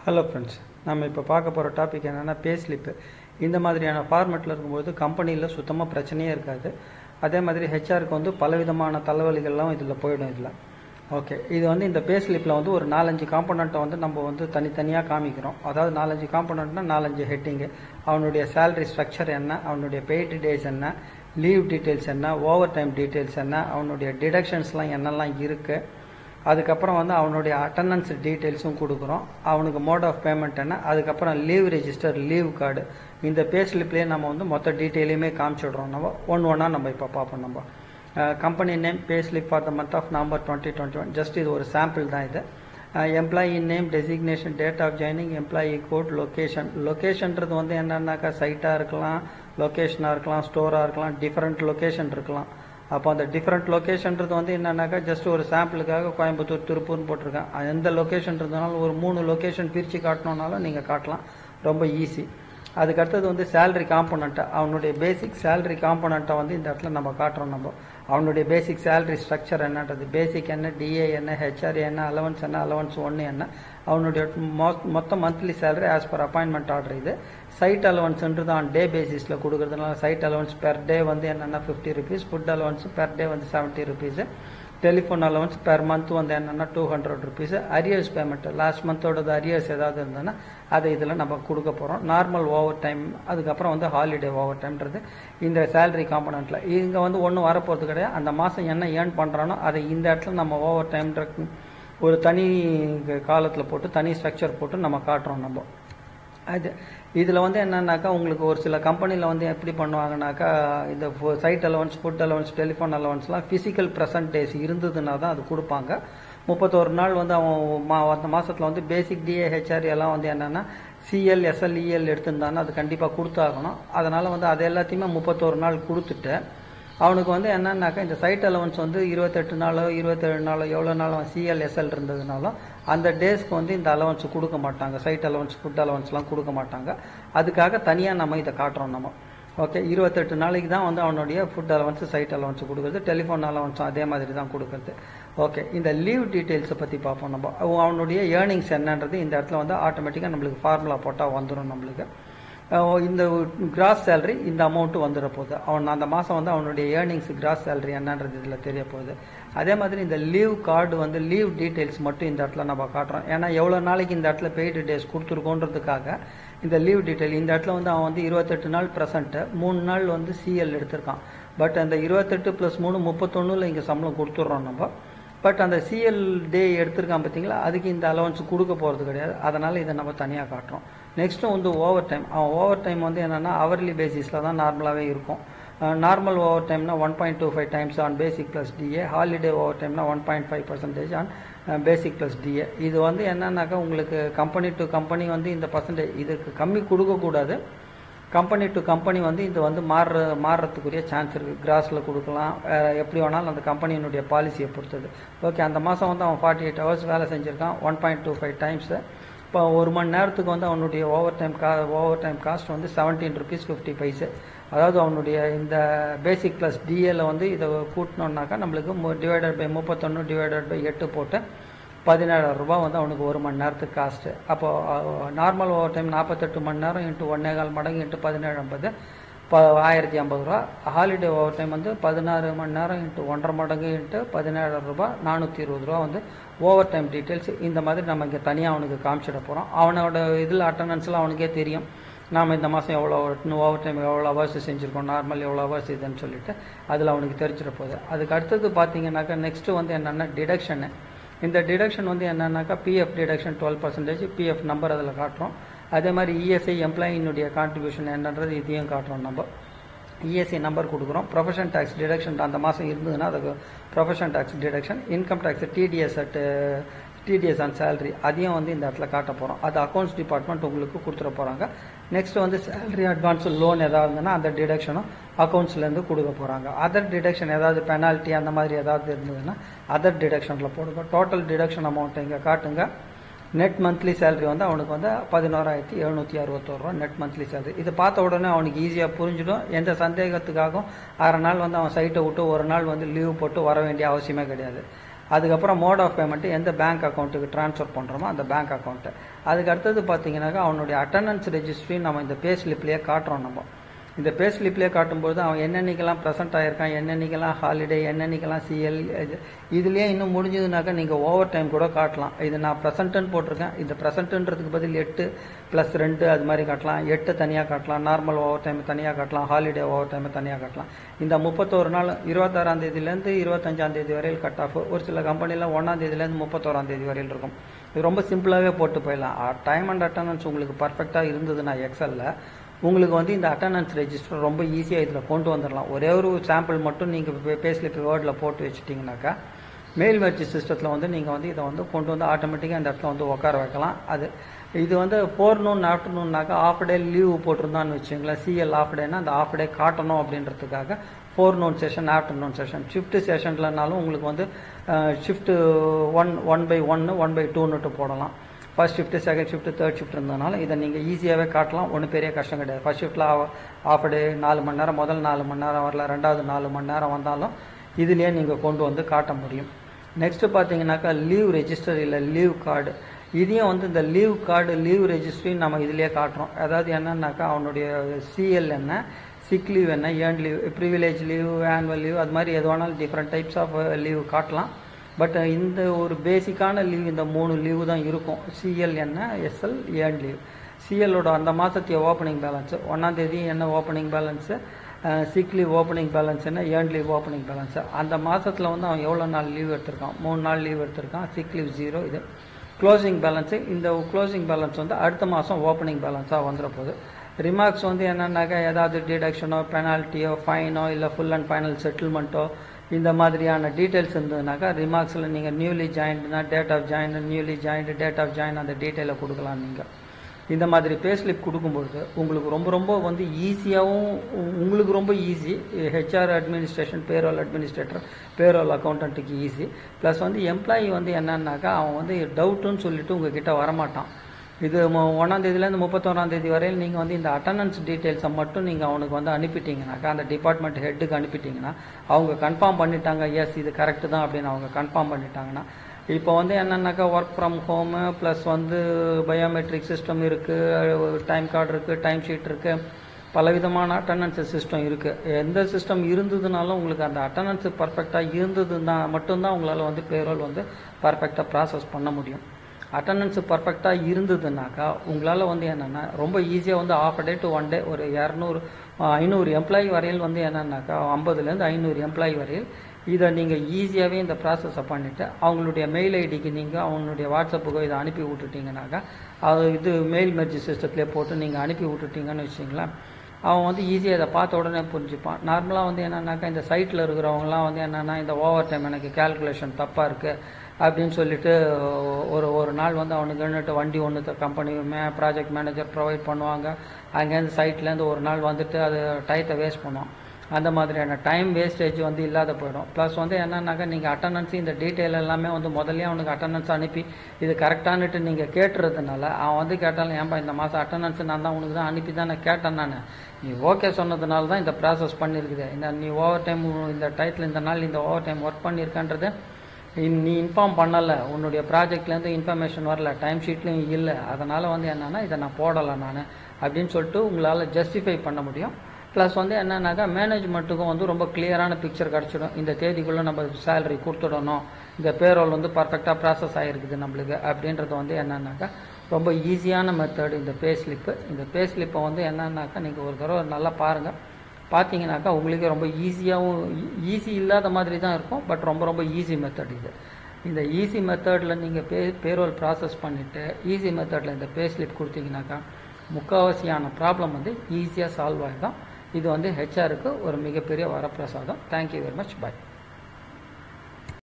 hello friends நம்ம இப்போ பார்க்க போகிற டாபிக் என்னென்னா பே ஸ்லிப்பு இந்த மாதிரியான ஃபார்மெட்டில் இருக்கும்போது கம்பெனியில் சுத்தமாக பிரச்சனையே இருக்காது அதே மாதிரி ஹெச்ஆருக்கு வந்து பலவிதமான தலைவலிகள்லாம் இதில் போயிடும் இதில் ஓகே இது வந்து இந்த பே ஸ்லிப்பில் வந்து ஒரு நாலஞ்சு காம்பனண்ட்டை வந்து நம்ம வந்து தனித்தனியாக காமிக்கிறோம் அதாவது நாலஞ்சு காம்பனண்ட்னா நாலஞ்சு ஹெட்டிங்கு அவனுடைய சேலரி ஸ்ட்ரக்சர் என்ன அவனுடைய பெய்ட் டேஸ் என்ன லீவ் டீட்டெயில்ஸ் என்ன ஓவர் டைம் டீட்டெயில்ஸ் என்ன அவனுடைய டிடக்ஷன்ஸ்லாம் என்னெல்லாம் இருக்குது அதுக்கப்புறம் வந்து அவனுடைய அட்டண்டன்ஸ் டீட்டெயில்ஸும் கொடுக்குறோம் அவனுக்கு மோட் ஆஃப் பேமெண்ட் என்ன அதுக்கப்புறம் லீவ் ரெஜிஸ்டர் லீவ் கார்டு இந்த பே ஸ்லிப்லேயே நம்ம வந்து மொத்த டீட்டெயிலையுமே காமிச்சிடுறோம் நம்ம ஒன்று ஒன்றா நம்ம இப்போ பார்ப்போம் நம்ம company name pay slip for the month of November twenty twenty one just இது ஒரு சாம்பிள் தான் இது employee name designation date of joining employee code location லொக்கேஷன்றது வந்து என்னன்னாக்கா சைட்டாக இருக்கலாம் லொக்கேஷனாக இருக்கலாம் ஸ்டோராக இருக்கலாம் டிஃப்ரெண்ட் லொக்கேஷன் இருக்கலாம் அப்போ அந்த டிஃப்ரெண்ட் லொக்கேஷன்றது வந்து என்னன்னாக்கா ஜஸ்ட் ஒரு சாம்பிளுக்காக கோயம்புத்தூர் திருப்பூர்னு போட்டிருக்கேன் எந்த லொக்கேஷன் இருந்தனாலும் ஒரு மூணு லொக்கேஷன் பிரித்து காட்டணுன்னாலும் நீங்கள் காட்டலாம் ரொம்ப ஈஸி அதுக்கு அடுத்தது வந்து சேலரி காம்பனண்ட்டை அவனுடைய பேசிக் சேலரி காம்பனண்ட்டை வந்து இந்த இடத்துல நம்ம காட்டுறோம் நம்ம அவனுடைய பேசிக் சேலரி ஸ்ட்ரக்சர் என்னன்றது பேசிக் என்ன டிஏ என்ன ஹெச்ஆர் என்ன அலவன்ஸ் என்ன அலவன்ஸ் ஒன்று என்ன அவனுடைய மொத்த monthly salary as per appointment order இது சைட் அலவன்ஸ்ன்றது ஆன் டே பேசிஸில் கொடுக்குறதுனால சைட் அலவன்ஸ் பெர் டே வந்து என்னென்னா fifty rupees food allowance per day வந்து seventy rupees telephone allowance per month வந்து என்னென்னா two hundred rupees arrears payment last மந்தோடது அரியர்ஸ் ஏதாவது இருந்ததுன்னா அதை இதில் நம்ம கொடுக்க போகிறோம் நார்மல் ஓவர் டைம் அதுக்கப்புறம் வந்து ஹாலிடே ஓவர் டைம்ன்றது இந்த சேலரி காம்பனண்ட்டில் இங்கே வந்து ஒன்றும் வரப்போகிறது கிடையாது அந்த மாதம் என்ன ஏர்ன் பண்ணுறானோ அதை இந்த இடத்துல நம்ம ஓவர் டைம்ன்ற ஒரு தனி காலத்தில் போட்டு தனி ஸ்ட்ரக்சர் போட்டு நம்ம காட்டுறோம் நம்ம அது இதில் வந்து என்னன்னாக்கா உங்களுக்கு ஒரு சில கம்பெனியில் வந்து எப்படி பண்ணுவாங்கனாக்கா இந்த side allowance food allowance telephone அலவன்ஸ்லாம் ஃபிசிக்கல் ப்ரெசன்ட் டேஸ் இருந்ததுன்னா தான் அது கொடுப்பாங்க முப்பத்தோரு நாள் வந்து அவன் மா அந்த மாதத்தில் வந்து பேசிக் டிஏ ஹெச்ஆர் எல்லாம் வந்து என்னென்னா சிஎல் எஸ்எல்இஎல் எடுத்திருந்தான்னா அது கண்டிப்பாக கொடுத்தாகணும் அதனால் வந்து அது எல்லாத்தையுமே முப்பத்தோரு நாள் கொடுத்துட்டு அவனுக்கு வந்து என்னன்னாக்கா இந்த சைட் அலவன்ஸ் வந்து இருபத்தெட்டு நாளோ இருபத்தேழு நாளோ எவ்வளோ நாள் அவன் சிஎல்எஸ்எல் இருந்ததுனாலும் அந்த டேஸ்க்கு வந்து இந்த அலவன்ஸ் கொடுக்க மாட்டாங்க சைட் அலவன்ஸ் ஃபுட் அலவன்ஸ்லாம் கொடுக்க மாட்டாங்க அதுக்காக தனியாக நம்ம இதை காட்டுறோம் நம்ம ஓகே இருபத்தெட்டு நாளைக்கு தான் வந்து அவனுடைய ஃபுட் அலவன்ஸ் சைட் அலவன்ஸ் கொடுக்குறது டெலிஃபோன் அலவன்ஸும் அதே மாதிரி தான் கொடுக்குறது ஓகே இந்த லீவ் டீட்டெயில்ஸை பற்றி பார்ப்போம் நம்ம அவனுடைய ஏர்னிங்ஸ் என்னன்றது இந்த இடத்துல வந்து ஆட்டோமேட்டிக்காக நம்மளுக்கு ஃபார்முலா போட்டால் வந்துடும் நம்மளுக்கு இந்த கிராஸ் சேலரி இந்த அமௌண்ட்டு வந்துட போகுது அவன் அந்த மாதம் வந்து அவனுடைய ஏர்னிங்ஸ் கிராஸ் சேலரி என்னன்றது இதில் தெரிய போகுது அதே மாதிரி இந்த லீவ் கார்டு வந்து லீவ் டீட்டெயில்ஸ் மட்டும் இந்த இடத்துல நம்ம காட்டுறோம் ஏன்னா எவ்வளோ நாளைக்கு இந்த இடத்துல பெய்டு டேஸ் கொடுத்துருக்கோன்றதுக்காக இந்த லீவ் டீட்டெயில் இந்த இடத்துல வந்து அவன் வந்து இருபத்தெட்டு நாள் ப்ரெசண்ட்டு மூணு நாள் வந்து சிஎல் எடுத்திருக்கான் பட் அந்த இருபத்தெட்டு ப்ளஸ் மூணு முப்பத்தொன்னில் இங்கே சம்பளம் கொடுத்துட்றோம் நம்ம பட் அந்த சிஎல் டே எடுத்திருக்கான் பார்த்தீங்களா அதுக்கு இந்த அலவன்ஸ் கொடுக்க போகிறது கிடையாது அதனால் இதை நம்ம தனியாக காட்டுறோம் நெக்ஸ்ட்டு வந்து ஓவர் டைம் அவன் ஓவர் டைம் வந்து என்னென்னா அவர்லி பேசிஸில் தான் நார்மலாகவே இருக்கும் நார்மல் ஓவர் டைம்னா one point two five times on basic plus DA holiday over டைம்னா one point five percentage on basic plus DA இது வந்து என்னன்னாக்கா உங்களுக்கு கம்பெனி டு கம்பெனி வந்து இந்த பர்சன்டேஜ் இதுக்கு கம்மி கொடுக்கக்கூடாது கம்பெனி டு கம்பெனி வந்து இது வந்து மாறுற மாறுறதுக்குரிய சான்ஸ் இருக்குது கிராஸில் கொடுக்கலாம் எப்படி வேணாலும் அந்த கம்பெனியினுடைய பாலிசியை பொறுத்தது ஓகே அந்த மாதம் வந்து அவன் ஃபார்ட்டி எயிட் ஹவர்ஸ் வேலை செஞ்சுருக்கான் one point two five times இப்போ ஒரு மணி நேரத்துக்கு வந்து அவனுடைய ஓவர் டைம் கா ஓவர் டைம் காஸ்ட் வந்து செவன்டீன் ருபீஸ் ஃபிஃப்டி பைசு அதாவது அவனுடைய இந்த பேசிக் ப்ளஸ் டிஏல வந்து இதை கூட்டினோன்னாக்கா நம்மளுக்கு டிவைடட் பை முப்பத்தொன்று டிவைடட் பை எட்டு போட்டு பதினேழாயிரம் ரூபா வந்து அவனுக்கு ஒரு மணி நேரத்துக்கு காஸ்ட்டு அப்போது நார்மல் ஓவர் டைம் நாற்பத்தெட்டு மணி நேரம் இன்ட்டு ஒன்னே கால் மடங்கு இன்ட்டு பதினேழு ஐம்பது இப்போ ஆயிரத்தி ஐம்பது ரூபா ஹாலிடே ஓவர் டைம் வந்து பதினாறு மணி நேரம் இன்ட்டு ஒன்றரை மடங்கு இன்ட்டு பதினேழாயிரம் ரூபா நானூற்றி இருபது ரூபா வந்து ஓவர் டைம் டீட்டெயில்ஸ் இந்த மாதிரி நம்ம இங்கே தனியாக அவனுக்கு காமிச்சிட போகிறோம் அவனோட இதில் அட்டண்டன்ஸ்லாம் அவனுக்கே தெரியும் நாம் இந்த மாதம் எவ்வளோ ஓவர் டைம் எவ்வளோ ஹவர்ஸ் செஞ்சுருக்கோம் நார்மல் எவ்வளோ ஹவர்ஸ் இதுன்னு சொல்லிட்டு அதில் அவனுக்கு தெரிஞ்சிட போகுது அதுக்கு அடுத்தது பார்த்தீங்கன்னாக்கா நெக்ஸ்ட்டு வந்து என்னென்னா டிடக்ஷனு இந்த டிடக்ஷன் வந்து என்னன்னாக்கா PF deduction twelve percentage PF number அதில் காட்டுறோம் அதே மாதிரி இஎஸ்ஐ எம்ப்ளாயினுடைய கான்ட்ரிபியூஷன் என்னன்றது இதையும் காட்டுறோம் நம்ம இஎஸ்ஐ நம்பர் கொடுக்குறோம் ப்ரொஃபஷன் டேக்ஸ் டிடக்ஷன் அந்த மாதம் இருந்ததுன்னா அதுக்கு profession tax deduction income tax TDS at TDS and salary அதையும் வந்து இந்த இடத்துல காட்ட போகிறோம் அது அக்கௌண்ட்ஸ் டிபார்ட்மெண்ட் உங்களுக்கு கொடுத்துட போகிறாங்க நெக்ஸ்ட் வந்து சேலரி அட்வான்ஸ் லோன் ஏதாவது இருந்ததுன்னா அந்த டிடக்ஷனும் அக்கௌண்ட்ஸ்லேருந்து கொடுக்க போகிறாங்க அதர் டிடக்ஷன் ஏதாவது பெனால்ட்டி அந்த மாதிரி ஏதாவது இருந்ததுன்னா அதர் டிடக்ஷனில் போடுங்க டோட்டல் டிடக்ஷன் அமௌண்ட் இங்கே காட்டுங்க நெட் மந்த்லி சேலரி வந்து அவனுக்கு வந்து பதினோராயிரத்தி எழுநூற்றி அறுபத்தோரு ரூபா நெட் மந்த்லி சேலரி இதை பார்த்த உடனே அவனுக்கு ஈஸியாக புரிஞ்சிடும் எந்த சந்தேகத்துக்காகவும் அரை நாள் வந்து அவன் சைட்டை விட்டு ஒரு நாள் வந்து லீவ் போட்டு வர வேண்டிய அவசியமே கிடையாது அதுக்கப்புறம் மோட் ஆஃப் பேமெண்ட் எந்த பேங்க் அக்கௌண்ட்டுக்கு ட்ரான்ஸ்ஃபர் பண்ணுறோமோ அந்த பேங்க் அக்கௌண்ட்டு அதுக்கு அடுத்தது பார்த்தீங்கன்னாக்கா அவனுடைய அட்டண்டன்ஸ் ரெஜிஸ்ட்ரி நம்ம இந்த பே ஸ்லிப்லேயே காட்டுறோம் நம்ம இந்த பே ஸ்லிப்லேயே காட்டும்போது அவன் என்னென்னைக்கெல்லாம் ப்ரெசென்ட் ஆகிருக்கான் என்னென்னைக்கெல்லாம் ஹாலிடே என்னென்னைக்கெல்லாம் சிஎல் இதுலேயே இன்னும் முடிஞ்சதுனாக்கா நீங்கள் ஓவர் டைம் கூட காட்டலாம் இது நான் ப்ரெசென்ட்டுன்னு போட்டிருக்கேன் இந்த ப்ரெசென்ட்டுன்றதுக்கு பதில் எட்டு ப்ளஸ் ரெண்டு அது மாதிரி காட்டலாம் எட்டு தனியாக காட்டலாம் நார்மல் ஓவர் டைம் தனியாக காட்டலாம் ஹாலிடே ஓவர் டைம் தனியாக காட்டலாம் இந்த முப்பத்தோரு நாள் இருபத்தாறாம் தேதியிலேருந்து இருபத்தஞ்சாம் தேதி வரையில் கட் ஆஃப் ஒரு சில கம்பெனியில் ஒன்றாம் தேதியிலேருந்து முப்பத்தோராம் தேதி வரையில் இருக்கும் இது ரொம்ப சிம்பிளாகவே போட்டு போயிடலாம் டைம் அண்ட் அட்டண்டன்ஸ் உங்களுக்கு பர்ஃபெக்டாக இருந்ததுன்னா எக்ஸலில் உங்களுக்கு வந்து இந்த அட்டண்டன்ஸ் ரெஜிஸ்டர் ரொம்ப ஈஸியாக இதில் கொண்டு வந்துடலாம் ஒரே ஒரு சாம்பிள் மட்டும் நீங்கள் பேஸ்லிப் வேர்டில் போட்டு வச்சுட்டிங்கனாக்கா மெயில் மெர்ஜி சிஸ்டத்தில் வந்து நீங்கள் வந்து இதை வந்து கொண்டு வந்து ஆட்டோமேட்டிக்காக அந்த இடத்துல வந்து உட்கார வைக்கலாம் அது இது வந்து ஃபோர் நூன் ஆஃப்டர்நூன்னாக்கா ஆஃப் டே லீவ் போட்டிருந்தான்னு வச்சுங்களேன் சிஎல் ஆஃப் டேனா அந்த ஆஃப் டே காட்டணும் அப்படின்றதுக்காக forenoon session afternoon session shift செஷன்லனாலும் உங்களுக்கு வந்து ஷிஃப்ட்டு ஒன் ஒன் பை ஒன்று ஒன் பை டூன்னுட்டு போடலாம் first shift second shift third shift இருந்ததுனால இதை நீங்கள் ஈஸியாகவே காட்டலாம் ஒன்றும் பெரிய கஷ்டம் கிடையாது ஃபர்ஸ்ட் ஷிஃப்ட்டில் ஆஃப் டே நாலு மணி நேரம் முதல் நாலு மணி நேரம் வரல ரெண்டாவது நாலு மணி நேரம் வந்தாலும் இதுலேயே நீங்கள் கொண்டு வந்து காட்ட முடியும் நெக்ஸ்ட்டு பார்த்தீங்கன்னாக்கா லீவ் ரெஜிஸ்டர் இல்லை லீவ் கார்டு இதையும் வந்து இந்த லீவ் கார்டு லீவ் ரெஜிஸ்ட்ரி நம்ம இதிலேயே காட்டுறோம் அதாவது என்னன்னாக்கா அவனுடைய சிஎல் என்ன சிக் லீவ் என்ன earn leave privilege leave annual leave அது மாதிரி எது வேணாலும் டிஃப்ரெண்ட் டைப்ஸ் ஆஃப் லீவ் காட்டலாம் பட் இந்த ஒரு பேசிக்கான லீவ் இந்த மூணு லீவு தான் இருக்கும் சிஎல் என்ன எஸ்எல் ஏர்ன் லீவ் சிஎல்லோட அந்த மாதத்திய ஓப்பனிங் பேலன்ஸ் ஒன்றாந்தேதி என்ன opening balance sick leave opening balance என்ன ஏர்ன் லீவ் ஓப்பனிங் பேலன்ஸ் அந்த மாதத்தில் வந்து அவன் எவ்வளோ நாள் லீவ் எடுத்திருக்கான் மூணு நாள் லீவ் எடுத்திருக்கான் சிக் லீவ் ஜீரோ இது க்ளோசிங் பேலன்ஸு இந்த க்ளோசிங் பேலன்ஸ் வந்து அடுத்த மாதம் ஓப்பனிங் பேலன்ஸாக வந்துட போகுது ரிமார்க்ஸ் வந்து என்னன்னாக்கா ஏதாவது டிடக்ஷனோ பெனால்ட்டியோ ஃபைனோ இல்லை ஃபுல் அண்ட் ஃபைனல் செட்டில்மெண்ட்டோ இந்த மாதிரியான டீட்டெயில்ஸ் இருந்ததுனாக்கா ரிமார்க்ஸில் நீங்கள் நியூலி ஜாயின்ட்னா date of join newly joined date of join அந்த டீட்டெயிலை கொடுக்கலாம் நீங்கள் இந்த மாதிரி பே ஸ்லிப் கொடுக்கும்பொழுது உங்களுக்கு ரொம்ப ரொம்ப வந்து ஈஸியாகவும் உங்களுக்கு ரொம்ப easy HR administration payroll administrator payroll அக்கௌண்டன்ட்டுக்கு ஈஸி ப்ளஸ் வந்து எம்ப்ளாயி வந்து என்னன்னாக்கா அவன் வந்து டவுட்டுன்னு சொல்லிட்டு உங்ககிட்ட வரமாட்டான் இது ஒன்றாந்தேதியிலேருந்து முப்பத்தொன்னாந்தேதி வரையில் நீங்கள் வந்து இந்த அட்டண்டன்ஸ் டீட்டெயில்ஸை மட்டும் நீங்கள் அவனுக்கு வந்து அனுப்பிட்டீங்கனாக்கா அந்த டிபார்ட்மெண்ட் ஹெட்டுக்கு அனுப்பிட்டீங்கன்னா அவங்க கன்ஃபார்ம் பண்ணிட்டாங்க எஸ் இது கரெக்டு தான் அப்படின்னு அவங்க கன்ஃபார்ம் பண்ணிட்டாங்கன்னா இப்போ வந்து என்னென்னாக்கா ஒர்க் ஃப்ரம் ஹோமு ப்ளஸ் வந்து பயோமெட்ரிக் சிஸ்டம் இருக்குது டைம் கார்டு இருக்குது டைம் ஷீட் இருக்குது பலவிதமான அட்டண்டன்ஸ் சிஸ்டம் இருக்குது எந்த சிஸ்டம் இருந்ததுனாலும் உங்களுக்கு அந்த அட்டண்டன்ஸ் பர்ஃபெக்டாக இருந்ததுன்னா மட்டும்தான் உங்களால் வந்து பேரோல் வந்து பர்ஃபெக்டாக ப்ராசஸ் பண்ண முடியும் அட்டண்டன்ஸ் பர்ஃபெக்டாக இருந்ததுனாக்கா உங்களால் வந்து என்னென்னா ரொம்ப ஈஸியாக வந்து half day to one day ஒரு இரநூறு ஐநூறு எம்ப்ளாயி வரையில் வந்து என்னென்னாக்கா ஐம்பதுலேருந்து ஐநூறு எம்ப்ளாயி வரையில் இதை நீங்கள் ஈஸியாகவே இந்த ப்ராசஸை பண்ணிவிட்டு அவங்களுடைய மெயில் ஐடிக்கு நீங்கள் அவங்களுடைய வாட்ஸ்அப்புக்கோ இதை அனுப்பி விட்டுட்டிங்கனாக்கா அது இது மெயில் மெர்ஜி சிஸ்டத்துலேயே போட்டு நீங்கள் அனுப்பி விட்டுட்டிங்கன்னு வச்சிங்களேன் அவன் வந்து ஈஸியாக இதை பார்த்த உடனே புரிஞ்சுப்பான் நார்மலாக வந்து என்னன்னாக்கா இந்த சைட்டில் இருக்கிறவங்கலாம் வந்து என்னென்னா இந்த ஓவர் டைம் எனக்கு கேல்குலேஷன் தப்பாக இருக்குது அப்படின்னு சொல்லிட்டு ஒரு ஒரு நாள் வந்து அவனுக்கு வண்டி ஒன்று கம்பெனி மே ப்ராஜெக்ட் மேனேஜர் ப்ரொவைட் பண்ணுவாங்க அங்கேருந்து சைட்லேருந்து ஒரு நாள் வந்துட்டு அது டயத்தை வேஸ்ட் பண்ணுவான் அந்த மாதிரியான டைம் வேஸ்டேஜ் வந்து இல்லாத போயிடும் ப்ளஸ் வந்து என்னன்னாக்கா நீங்கள் அட்டண்டன்ஸ் இந்த டீட்டெயில் எல்லாமே வந்து முதல்ல அவனுக்கு அட்டண்டன்ஸ் அனுப்பி இது கரெக்டானுட்டு நீங்கள் கேட்டுறதுனால அவன் வந்து கேட்டாலும் ஏன்பா இந்த மாதம் அட்டண்டன்ஸ் நான் தான் உனக்கு தான் அனுப்பி தான் நான் கேட்டேன் நான் நீ ஓகே சொன்னதுனால தான் இந்த ப்ராசஸ் பண்ணியிருக்குது இந்த நீ ஓவர் டைம் இந்த டைத்தில் இந்த நாள் இந்த ஓவர் டைம் ஒர்க் பண்ணியிருக்கன்றது நீ இன்ஃபார்ம் பண்ணலை உன்னுடைய ப்ராஜெக்ட்லேருந்து இன்ஃபர்மேஷன் வரல டைம் ஷீட்லையும் இல்லை அதனால் வந்து என்னென்னா இதை நான் போடலை நான் அப்படின்னு சொல்லிட்டு உங்களால் ஜஸ்டிஃபை பண்ண முடியும் ப்ளஸ் வந்து என்னன்னாக்கா மேனேஜ்மெண்ட்டுக்கும் வந்து ரொம்ப கிளியரான பிக்சர் கிடச்சிடும் இந்த தேதிக்குள்ளே நம்ம சேலரி கொடுத்துடணும் இந்த பேரோல் வந்து பர்ஃபெக்டாக ப்ராசஸ் ஆகிருக்குது நம்மளுக்கு அப்படின்றது வந்து என்னன்னாக்கா ரொம்ப ஈஸியான மெத்தட் இந்த பே ஸ்லிப்பு இந்த பே ஸ்லிப்பை வந்து என்னன்னாக்கா நீங்கள் ஒரு தடவை நல்லா பாருங்கள் பார்த்தீங்கன்னாக்கா உங்களுக்கே ரொம்ப ஈஸியாகவும் ஈஸி இல்லாத மாதிரி தான் இருக்கும் பட் ரொம்ப ரொம்ப ஈஸி மெத்தட் இது இந்த ஈஸி மெத்தடில் நீங்கள் பே பேரோல் ப்ராசஸ் பண்ணிவிட்டு ஈஸி மெத்தடில் இந்த பே ஸ்லிப் கொடுத்தீங்கன்னாக்கா முக்கால்வாசியான ப்ராப்ளம் வந்து ஈஸியாக சால்வ் ஆகிடும் இது வந்து ஹெச்ஆருக்கு ஒரு மிகப்பெரிய வரப்பிரசாதம் தேங்க்யூ வெரி மச் பாய்